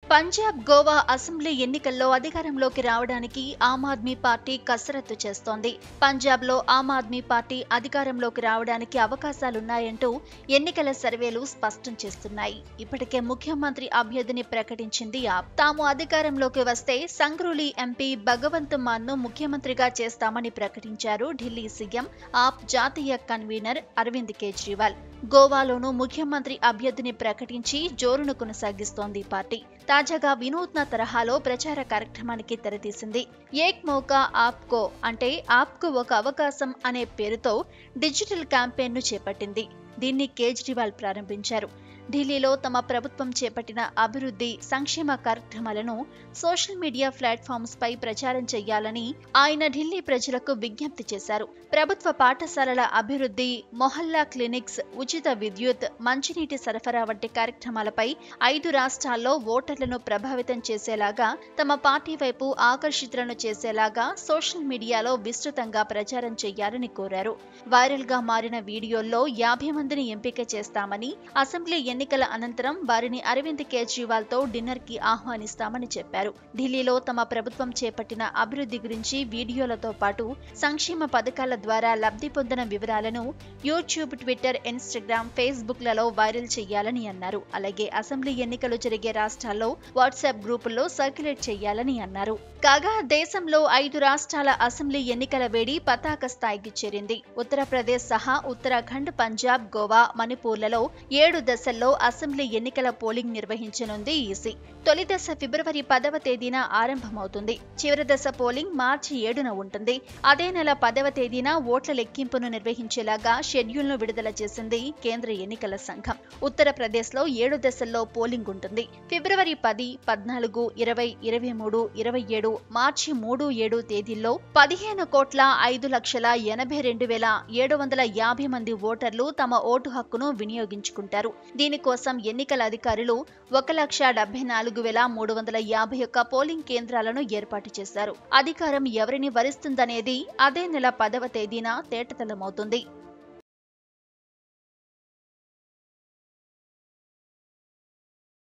Punjab Goa assembly ఎన్నికల్లో అధికారంలోకి రావడానికి ఆమ్ ఆద్మీ పార్టీ కసరత్తు చేస్తోంది పంజాబ్లో ఆమ్ ఆద్మీ పార్టీ అధికారంలోకి రావడానికి అవకాశాలున్నాయంటూ ఎన్నికల సర్వేలు స్పష్టం చేస్తున్నాయి ఇప్పటికే ముఖ్యమంత్రి అభ్యర్థిని ప్రకటించింది ఆప్ తాము అధికారంలోకి వస్తే సంగ్రూలి ఎంపీ భగవంత్ మాన్ను ముఖ్యమంత్రిగా చేస్తామని ప్రకటించారు ఢిల్లీ సీఎం ఆప్ జాతీయ కన్వీనర్ అరవింద్ కేజ్రీవాల్ గోవాలోనూ ముఖ్యమంత్రి అభ్యర్థిని ప్రకటించి జోరును కొనసాగిస్తోంది ఈ పార్టీ తాజాగా వినూత్న తరహాలో ప్రచార కార్యక్రమానికి తెరతీసింది ఏక్ మౌకా ఆప్కో అంటే ఆప్కు ఒక అవకాశం అనే పేరుతో డిజిటల్ క్యాంపెయిన్ను చేపట్టింది దీన్ని కేజ్రీవాల్ ప్రారంభించారు ఢిల్లీలో తమ ప్రభుత్వం చేపట్టిన అభివృద్ధి సంక్షేమ కార్యక్రమాలను సోషల్ మీడియా ప్లాట్ఫామ్స్ పై ప్రచారం చేయాలని ఆయన ఢిల్లీ ప్రజలకు విజ్ఞప్తి చేశారు ప్రభుత్వ పాఠశాలల అభివృద్ధి మొహల్లా క్లినిక్స్ ఉచిత విద్యుత్ మంచినీటి సరఫరా వంటి కార్యక్రమాలపై ఐదు రాష్ట్రాల్లో ఓటర్లను ప్రభావితం చేసేలాగా తమ పార్టీ వైపు ఆకర్షితులను చేసేలాగా సోషల్ మీడియాలో విస్తృతంగా ప్రచారం చేయాలని కోరారు వైరల్ గా మారిన వీడియోల్లో యాభై మందిని ఎంపిక చేస్తామని అసెంబ్లీ ఎన్నికల అనంతరం వారిని అరవింద్ కేజ్రీవాల్ తో డిన్నర్ కి ఆహ్వానిస్తామని చెప్పారు ఢిల్లీలో తమ ప్రభుత్వం చేపట్టిన అభివృద్ధి గురించి వీడియోలతో పాటు సంక్షేమ పథకాల ద్వారా లబ్ధి పొందిన వివరాలను యూట్యూబ్ ట్విట్టర్ ఇన్స్టాగ్రామ్ ఫేస్బుక్ లలో వైరల్ చేయాలని అన్నారు అలాగే అసెంబ్లీ ఎన్నికలు జరిగే రాష్ట్రాల్లో వాట్సాప్ గ్రూపుల్లో సర్క్యులేట్ చేయాలని అన్నారు కాగా దేశంలో ఐదు రాష్ట్రాల అసెంబ్లీ ఎన్నికల వేడి పతాక స్థాయికి చేరింది ఉత్తరప్రదేశ్ సహా ఉత్తరాఖండ్ పంజాబ్ గోవా మణిపూర్లలో ఏడు దశల్లో అసెంబ్లీ ఎన్నికల పోలింగ్ నిర్వహించనుంది ఈసీ తొలి దశ ఫిబ్రవరి పదవ తేదీన ఆరంభమవుతుంది చివరి దశ పోలింగ్ మార్చి ఏడున ఉంటుంది అదే నెల పదవ తేదీన ఓట్ల లెక్కింపును నిర్వహించేలాగా షెడ్యూల్ను విడుదల చేసింది కేంద్ర ఎన్నికల సంఘం ఉత్తరప్రదేశ్లో ఏడు దశల్లో పోలింగ్ ఉంటుంది ఫిబ్రవరి పది పద్నాలుగు ఇరవై ఇరవై మూడు ఇరవై ఏడు మార్చి మూడు ఏడు తేదీల్లో పదిహేను కోట్ల ఐదు లక్షల ఎనభై రెండు వేల ఏడు వందల యాభై మంది ఓటర్లు తమ ఓటు హక్కును వినియోగించుకుంటారు దీనికోసం ఎన్నికల అధికారులు ఒక లక్ష డెబ్బై నాలుగు వేల మూడు వందల యాభై ఒక్క పోలింగ్ కేంద్రాలను ఏర్పాటు చేశారు అధికారం ఎవరిని వరిస్తుందనేది అదే నెల పదవ తేదీన తేటతెల్లమవుతుంది